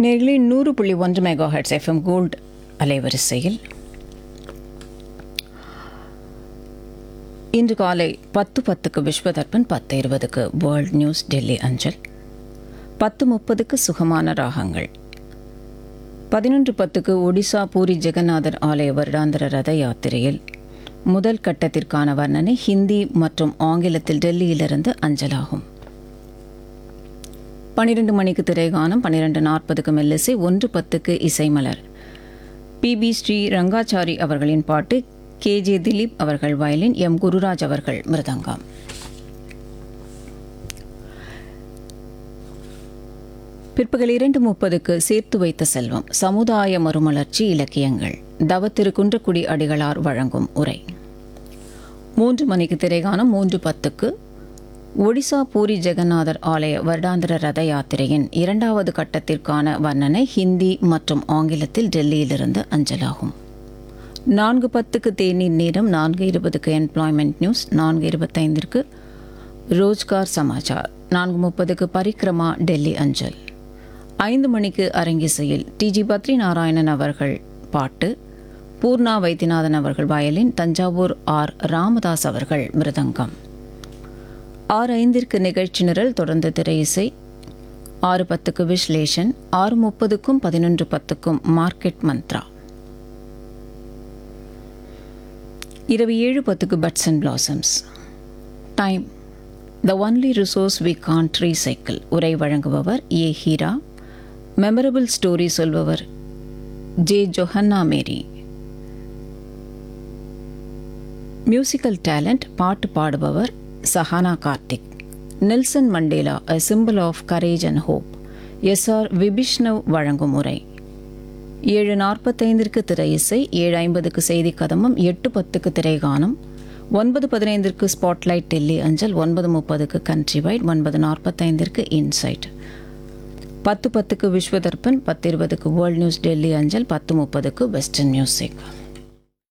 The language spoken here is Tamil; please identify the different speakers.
Speaker 1: நேர்களே நூறு புள்ளி ஒன்று மெகா ஹெட்ஸ் எஃப்எம் கோல்டு அலைவரிசையில் இன்று காலை பத்து பத்துக்கு விஸ்வதர்பன் பத்து இருபதுக்கு வேர்ல்ட் நியூஸ் டெல்லி அஞ்சல் பத்து முப்பதுக்கு சுகமான ராகங்கள் பதினொன்று பத்துக்கு ஒடிசா பூரி ஜெகநாதர் ஆலய வருடாந்திர ரத யாத்திரையில் முதல் கட்டத்திற்கான வர்ணனை ஹிந்தி மற்றும் ஆங்கிலத்தில் டெல்லியிலிருந்து அஞ்சலாகும் பன்னிரண்டு மணிக்கு திரைகானம் பன்னிரெண்டு நாற்பதுக்கு மெல்லிசை ஒன்று பத்துக்கு இசைமலர் பிபி ஸ்ரீ ரங்காச்சாரி அவர்களின் பாட்டு கே ஜே திலீப் அவர்கள் வயலின் எம் குருராஜ் அவர்கள் மிருதங்கம் பிற்பகல் இரண்டு முப்பதுக்கு சேர்த்து வைத்த செல்வம் சமுதாய மறுமலர்ச்சி இலக்கியங்கள் தவத்திருக்குன்றக்குடி அடிகளார் வழங்கும் உரை மூன்று மணிக்கு திரைகானம் மூன்று பத்துக்கு ஒடிசா பூரி ஜெகநாதர் ஆலய வருடாந்திர ரத யாத்திரையின் இரண்டாவது கட்டத்திற்கான வர்ணனை ஹிந்தி மற்றும் ஆங்கிலத்தில் டெல்லியிலிருந்து அஞ்சலாகும் நான்கு பத்துக்கு தேநீர் நேரம் நான்கு இருபதுக்கு எம்ப்ளாய்மெண்ட் நியூஸ் நான்கு இருபத்தைந்திற்கு ரோஜ்கார் சமாச்சார் நான்கு முப்பதுக்கு பரிக்ரமா டெல்லி அஞ்சல் ஐந்து மணிக்கு அரங்கிசையில் டிஜி பத்ரி நாராயணன் அவர்கள் பாட்டு பூர்ணா வைத்தியநாதன் அவர்கள் வயலின் தஞ்சாவூர் ஆர் ராமதாஸ் அவர்கள் மிருதங்கம் ஆறு ஐந்திற்கு நிகழ்ச்சி நிரல் தொடர்ந்து திரை இசை ஆறு பத்துக்கு விஸ்லேஷன் ஆறு முப்பதுக்கும் பதினொன்று பத்துக்கும் மார்க்கெட் மந்த்ரா இரவு ஏழு பத்துக்கு buds and blossoms time the only resource we can't recycle உரை வழங்குபவர் ஏ ஹீரா மெமரபிள் ஸ்டோரி சொல்பவர் J Johanna Mary musical talent பாட்டு பாடுபவர் Sahana Karthik Nelson Mandela a simple of courage and hope S R Vibishnav வழங்கும் உரை ஏழு நாற்பத்தைந்திற்கு திரை இசை ஏழு ஐம்பதுக்கு செய்தி கதம்பம் எட்டு பத்துக்கு திரைகானம் ஒன்பது பதினைந்திற்கு ஸ்பாட்லைட் டெல்லி அஞ்சல் ஒன்பது முப்பதுக்கு கண்ட்ரி வைட் ஒன்பது நாற்பத்தைந்திற்கு இன்சைட் பத்து பத்துக்கு விஸ்வதர்பன் பத்து இருபதுக்கு வேர்ல்ட் நியூஸ் டெல்லி அஞ்சல் பத்து முப்பதுக்கு வெஸ்டர்ன் மியூசிக்